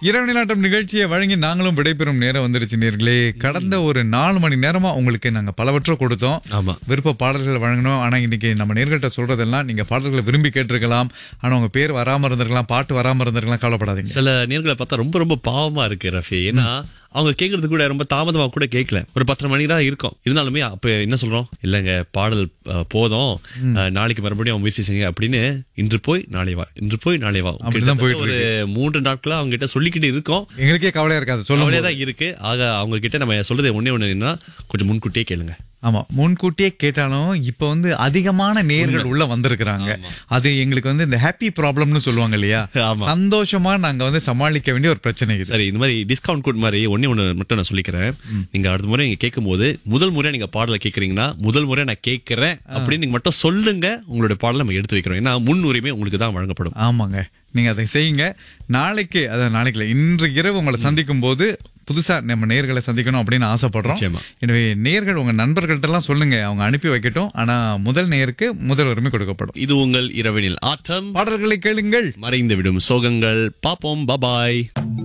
இரவு நிலாட்டம் நிகழ்ச்சியை வழங்கி நாங்களும் விடைபெறும் நேரம் வந்துருச்சு நேர்களே கடந்த ஒரு நாலு மணி நேரமா உங்களுக்கு நாங்க பலவற்றை கொடுத்தோம் ஆமா விருப்ப பாடல்கள் வழங்கணும் ஆனா இன்னைக்கு நம்ம நேர்கள்ட்ட சொல்றதெல்லாம் நீங்க பாடல்களை விரும்பி கேட்டிருக்கலாம் ஆனா உங்க பேர் வராம இருந்திருக்கலாம் பாட்டு வராம இருந்திருக்கலாம் கவலைப்படாதீங்க சில நேர்களை பார்த்தா ரொம்ப ரொம்ப பாவமா இருக்கு ரஃபி ஏன்னா அவங்க கேக்குறது கூட ரொம்ப தாமதமா கூட கேட்கல ஒரு பத்தரை மணி தான் இருக்கும் இருந்தாலுமே அப்ப என்ன சொல்றோம் இல்லங்க பாடல் அஹ், போதும் அஹ், நாளைக்கு மறுபடியும் முயற்சி செய்யுங்க அப்படின்னு இன்று போய் நாளை வா இன்று போய் நாளை வா அப்படிதான் கிட்டத்தட்ட போயிட்டு ஒரு மூன்று நாட்களா அவங்க கிட்ட சொல்லிக்கிட்டு இருக்கோம் எங்களுக்கே கவலையா இருக்காது சொல்லுங்க அவ்வளவுதான் தான் இருக்கு ஆக அவங்க கிட்ட நம்ம சொல்றது ஒண்ணே ஒண்ணு என்னன்னா கொஞ்சம் முன்கூட்டியே கேளுங்க ஆமா முன்கூட்டியே கேட்டாலும் இப்ப வந்து அதிகமான நேர்கள் உள்ள வந்திருக்கிறாங்க அது எங்களுக்கு வந்து இந்த ஹாப்பி ப்ராப்ளம்னு சொல்லுவாங்க இல்லையா ஆமா. சந்தோஷமா நாங்க வந்து சமாளிக்க வேண்டிய ஒரு பிரச்சனை இது சரி இந்த மாதிரி டிஸ்கவுண்ட் கோட் மாதிரி ஒண்ணே ஒண்ணு மட்டும் நான் சொல்லிக்கிறேன் நீங்க அடுத்த முறை நீங்க கேட்கும் போது முதல் முறை நீங்க பாடலை கேக்குறீங்கன்னா முதல் முறை நான் கேட்கிறேன் அப்படின்னு நீங்க மட்டும் சொல்லுங்க உங்களுடைய பாடலை நம்ம எடுத்து வைக்கிறோம் ஏன்னா முன் உரிமை உங்களுக்கு தான் வழங்கப்படும் ஆமாங்க நீங்க அதை செய்யுங்க நாளைக்கு அதாவது நாளைக்கு இல்ல, இன்று இரவு உங்களை சந்திக்கும் போது புதுசா நம்ம நேர்களை சந்திக்கணும் அப்படின்னு ஆசைப்படுறோம் நிச்சயமா. எனவே நேர்கள் உங்க நண்பர்கள்ட்ட எல்லாம் சொல்லுங்க அவங்க அனுப்பி வைக்கட்டும் ஆனா முதல் நேருக்கு முதல் உரிமை கொடுக்கப்படும் இது உங்கள் இரவினில் ஆட்டம் பாடல்களை கேளுங்கள் மறைந்து விடும் சோகங்கள் பாப்போம் பபாய்